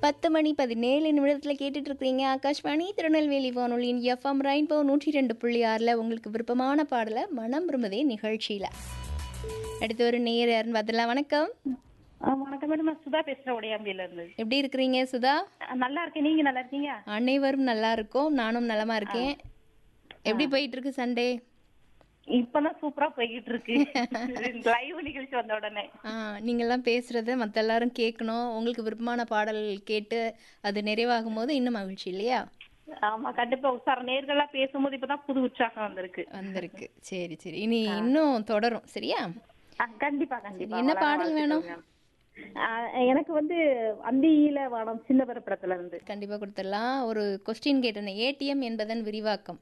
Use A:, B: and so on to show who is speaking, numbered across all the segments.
A: பத்து மணி பதினேழு நிமிடத்தில் கேட்டுட்டு இருக்கிறீங்க ஆகாஷ்வாணி திருநெல்வேலி வானொலியின் எஃப்எம் ரெயின்போ நூற்றி ரெண்டு புள்ளி ஆறில் உங்களுக்கு விருப்பமான பாடலை மனம் விரும்புதே நிகழ்ச்சியில் அடுத்து ஒரு நேர் யாருன்னு பார்த்துலாம் வணக்கம்
B: ஆ, வணக்கம் மேடம் நான் சுதா பேசுறேன் உடையாம்பியில இருந்து
A: எப்படி இருக்கிறீங்க சுதா
B: ஆ, நல்லா இருக்கேன் நீங்க நல்லா இருக்கீங்க
A: அனைவரும் நல்லா இருக்கோம் நானும் நலமா இருக்கேன் எப்படி போயிட்டு இருக்கு சண்டே
B: இப்பதான் சூப்பரா போய்கிட்டு இருக்கு லைவ் நிகழ்ச்சி வந்த உடனே
A: ஆ நீங்கள்லாம் பேசுகிறத மற்ற எல்லாரும் கேட்கணும் உங்களுக்கு விருப்பமான பாடல் கேட்டு அது நிறைவாகும் போது இன்னும் மகிழ்ச்சி இல்லையா
B: ஆமா கண்டிப்பா உஷார நேர்களா பேசும்போது இப்பதான் புது உற்சாகம் வந்திருக்கு
A: வந்திருக்கு சரி சரி இனி இன்னும் தொடரும் சரியா
B: ஆ, கண்டிப்பா கண்டிப்பா
A: என்ன
B: வளர
A: பாடல் வேணும்?
B: வாழ்த்துக்கள் மேம். ஆ, எனக்கு வந்து அந்தியில வானம் சின்ன பரப்படத்துல இருந்து
A: கண்டிப்பாக கொடுத்துடலாம் ஒரு கொஸ்டின் கேட்டேன் ஏடிஎம் என்பதன் விரிவாக்கம்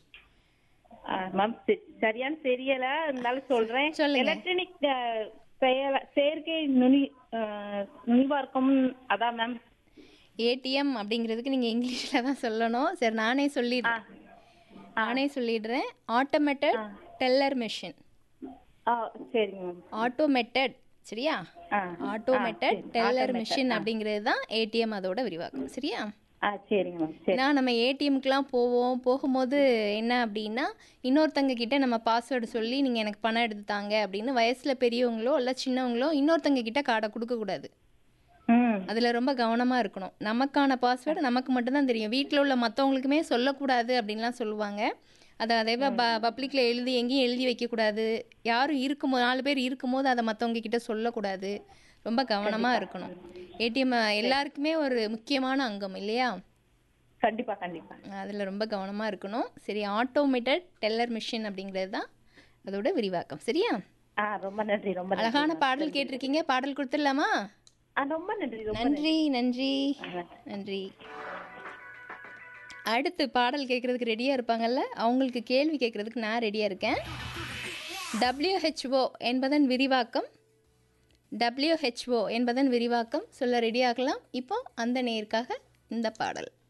B: ஆ, மேம் செ- சரியான்னு தெரியல இருந்தாலும் சொல்றேன்
A: சொல்லுங்க.
B: எலக்ட்ரானிக் செயற்கை நுனி ஆ, நுனிவார்க்கம் அதான் மேம்
A: ஏடிஎம் அப்படிங்கிறதுக்கு நீங்கள் இங்கிலீஷில் தான் சொல்லணும் சரி நானே சொல்லிடுறேன் நானே சொல்லிடுறேன் ஆட்டோமேட்டட் டெல்லர் மெஷின்
B: ஆ சரிங்க மேம்
A: ஆட்டோமேட்டட் சரியா
B: ஆ
A: ஆட்டோமேட்டட் டெல்லர் மிஷின் அப்படிங்கிறது தான் ஏடிஎம் அதோட விரிவாக்கம் சரியா
B: ஆ சரிங்க மேம் சரி
A: ஏன்னா நம்ம ஏடிஎம்க்குலாம் போவோம் போகும்போது என்ன அப்படின்னா இன்னொருத்தங்க கிட்ட நம்ம பாஸ்வேர்டு சொல்லி நீங்கள் எனக்கு பணம் எடுத்து தாங்க அப்படின்னு வயசில் பெரியவங்களோ இல்லை சின்னவங்களோ இன்னொருத்தங்க கிட்ட கார்டை கொடுக்கக்கூடாது
B: ம்
A: அதில் ரொம்ப கவனமாக இருக்கணும் நமக்கான பாஸ்வேர்டு நமக்கு மட்டும்தான் தெரியும் வீட்டில் உள்ள மற்றவங்களுக்குமே சொல்லக்கூடாது அப்படின்லாம் சொல்லுவாங்க அதை அதே ப பப்ளிக்கில் எழுதி எங்கேயும் எழுதி வைக்கக்கூடாது யாரும் இருக்கும்போது நாலு பேர் இருக்கும்போது அதை மற்றவங்க கிட்ட சொல்லக்கூடாது ரொம்ப கவனமாக இருக்கணும் ஏடிஎம் எல்லாருக்குமே ஒரு முக்கியமான அங்கம் இல்லையா
B: கண்டிப்பா கண்டிப்பா
A: அதில் ரொம்ப கவனமாக இருக்கணும் சரி ஆட்டோமேட்டட் டெல்லர் மிஷின் அப்படிங்கிறது தான் அதோட விரிவாக்கம் சரியா
B: ஆ ரொம்ப நன்றி ரொம்ப நன்றி
A: அழகான பாடல் கேட்டிருக்கீங்க பாடல் கொடுத்துடலாமா
B: ஆ ரொம்ப நன்றி ரொம்ப
A: நன்றி நன்றி
B: நன்றி.
A: நன்றி அடுத்து பாடல் கேட்குறதுக்கு ரெடியாக இருப்பாங்கல்ல அவங்களுக்கு கேள்வி கேட்குறதுக்கு நான் ரெடியாக இருக்கேன் டபிள்யூஹெச்ஓ என்பதன் விரிவாக்கம் டபிள்யூஹெச்ஓ என்பதன் விரிவாக்கம் சொல்ல ரெடியாகலாம் இப்போ அந்த நேருக்காக இந்த பாடல்